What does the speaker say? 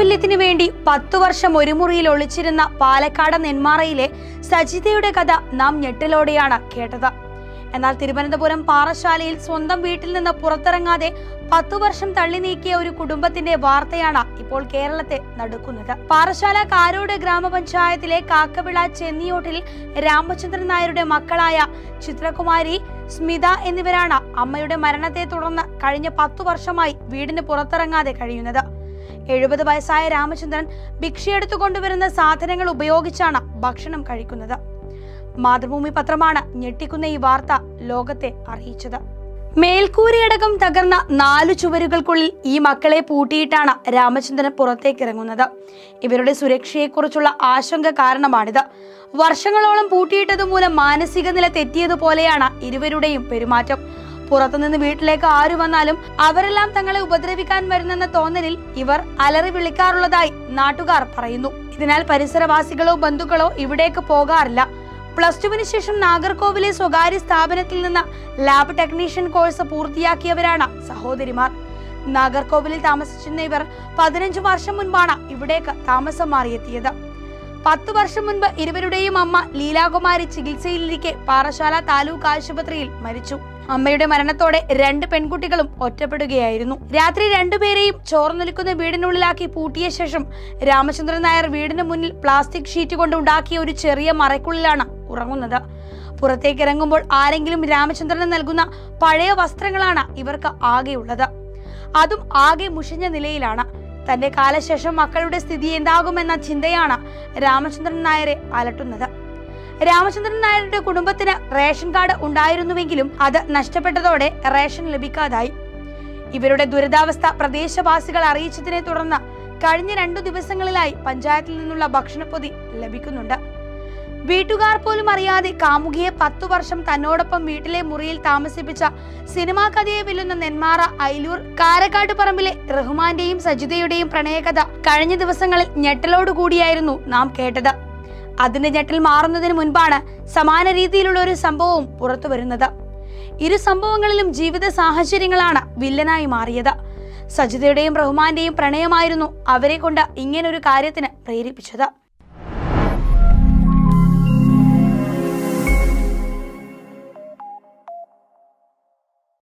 സാഫല്യത്തിനു വേണ്ടി പത്തു വർഷം ഒരു മുറിയിൽ ഒളിച്ചിരുന്ന പാലക്കാട് നെന്മാറയിലെ സജിതയുടെ കഥ നാം ഞെട്ടലോടെയാണ് കേട്ടത് എന്നാൽ തിരുവനന്തപുരം പാറശാലയിൽ സ്വന്തം വീട്ടിൽ നിന്ന് പുറത്തിറങ്ങാതെ പത്തു വർഷം തള്ളി നീക്കിയ ഒരു കുടുംബത്തിന്റെ വാർത്തയാണ് ഇപ്പോൾ കേരളത്തെ നടുക്കുന്നത് പാറശാല കാരോട് ഗ്രാമപഞ്ചായത്തിലെ കാക്കവിള ചെന്നിയോട്ടിൽ രാമചന്ദ്രൻ നായരുടെ മക്കളായ ചിത്രകുമാരി സ്മിത എന്നിവരാണ് അമ്മയുടെ മരണത്തെ തുടർന്ന് കഴിഞ്ഞ പത്തു വർഷമായി വീടിന് പുറത്തിറങ്ങാതെ കഴിയുന്നത് എഴുപത് വയസ്സായ രാമചന്ദ്രൻ ഭിക്ഷയെടുത്തു കൊണ്ടുവരുന്ന സാധനങ്ങൾ ഉപയോഗിച്ചാണ് ഭക്ഷണം കഴിക്കുന്നത് മാതൃഭൂമി പത്രമാണ് ഞെട്ടിക്കുന്ന ഈ വാർത്ത ലോകത്തെ അറിയിച്ചത് മേൽക്കൂരയടക്കം തകർന്ന നാലു ചുവരുകൾക്കുള്ളിൽ ഈ മക്കളെ പൂട്ടിയിട്ടാണ് രാമചന്ദ്രൻ പുറത്തേക്ക് ഇറങ്ങുന്നത് ഇവരുടെ സുരക്ഷയെക്കുറിച്ചുള്ള ആശങ്ക കാരണമാണിത് വർഷങ്ങളോളം പൂട്ടിയിട്ടത് മൂലം മാനസിക നില തെറ്റിയതുപോലെയാണ് ഇരുവരുടെയും പെരുമാറ്റം പുറത്തുനിന്ന് വീട്ടിലേക്ക് ആരു വന്നാലും അവരെല്ലാം തങ്ങളെ ഉപദ്രവിക്കാൻ വരുന്നെന്ന തോന്നലിൽ ഇവർ അലറി വിളിക്കാറുള്ളതായി നാട്ടുകാർ പറയുന്നു ഇതിനാൽ പരിസരവാസികളോ ബന്ധുക്കളോ ഇവിടേക്ക് പോകാറില്ല പ്ലസ് ടുവിന് ശേഷം നാഗർകോവിലെ സ്വകാര്യ സ്ഥാപനത്തിൽ നിന്ന് ലാബ് ടെക്നീഷ്യൻ കോഴ്സ് പൂർത്തിയാക്കിയവരാണ് സഹോദരിമാർ നാഗർകോവിലിൽ താമസിച്ചിരുന്ന ഇവർ പതിനഞ്ചു വർഷം മുൻപാണ് ഇവിടേക്ക് താമസം മാറിയെത്തിയത് പത്തു വർഷം മുൻപ് ഇരുവരുടെയും അമ്മ ലീലാകുമാരി ചികിത്സയിലിരിക്കെ പാറശാല താലൂക്ക് ആശുപത്രിയിൽ മരിച്ചു അമ്മയുടെ മരണത്തോടെ രണ്ട് പെൺകുട്ടികളും ഒറ്റപ്പെടുകയായിരുന്നു രാത്രി രണ്ടുപേരെയും ചോർന്നൊലിക്കുന്ന വീടിനുള്ളിലാക്കി പൂട്ടിയ ശേഷം രാമചന്ദ്രൻ നായർ വീടിന് മുന്നിൽ പ്ലാസ്റ്റിക് ഷീറ്റ് കൊണ്ട് ഉണ്ടാക്കിയ ഒരു ചെറിയ മറയ്ക്കുള്ളിലാണ് ഉറങ്ങുന്നത് പുറത്തേക്ക് ഇറങ്ങുമ്പോൾ ആരെങ്കിലും രാമചന്ദ്രന് നൽകുന്ന പഴയ വസ്ത്രങ്ങളാണ് ഇവർക്ക് ആകെയുള്ളത് അതും ആകെ മുഷിഞ്ഞ നിലയിലാണ് തന്റെ കാലശേഷം മക്കളുടെ സ്ഥിതി എന്താകുമെന്ന ചിന്തയാണ് രാമചന്ദ്രൻ നായരെ അലട്ടുന്നത് രാമചന്ദ്രൻ നായരുടെ കുടുംബത്തിന് റേഷൻ കാർഡ് ഉണ്ടായിരുന്നുവെങ്കിലും അത് നഷ്ടപ്പെട്ടതോടെ റേഷൻ ലഭിക്കാതായി ഇവരുടെ ദുരിതാവസ്ഥ പ്രദേശവാസികൾ അറിയിച്ചതിനെ തുടർന്ന് കഴിഞ്ഞ രണ്ടു ദിവസങ്ങളിലായി പഞ്ചായത്തിൽ നിന്നുള്ള ഭക്ഷണപ്പൊതി ലഭിക്കുന്നുണ്ട് വീട്ടുകാർ പോലും അറിയാതെ കാമുകിയെ പത്തു വർഷം തന്നോടൊപ്പം വീട്ടിലെ മുറിയിൽ താമസിപ്പിച്ച സിനിമാ കഥയെ വെല്ലുന്ന നെന്മാറ ഐലൂർ കാരക്കാട്ട് പറമ്പിലെ റഹ്മാന്റെയും സജിതയുടെയും പ്രണയകഥ കഴിഞ്ഞ ദിവസങ്ങളിൽ ഞെട്ടലോടുകൂടിയായിരുന്നു നാം കേട്ടത് അതിന്റെ ഞെട്ടൽ മാറുന്നതിന് മുൻപാണ് സമാന രീതിയിലുള്ള ഒരു സംഭവവും പുറത്തു വരുന്നത് ഇരു സംഭവങ്ങളിലും ജീവിത സാഹചര്യങ്ങളാണ് വില്ലനായി മാറിയത് സജിതയുടെയും റഹ്മാന്റെയും പ്രണയമായിരുന്നു അവരെ കൊണ്ട് ഇങ്ങനൊരു കാര്യത്തിന് പ്രേരിപ്പിച്ചത്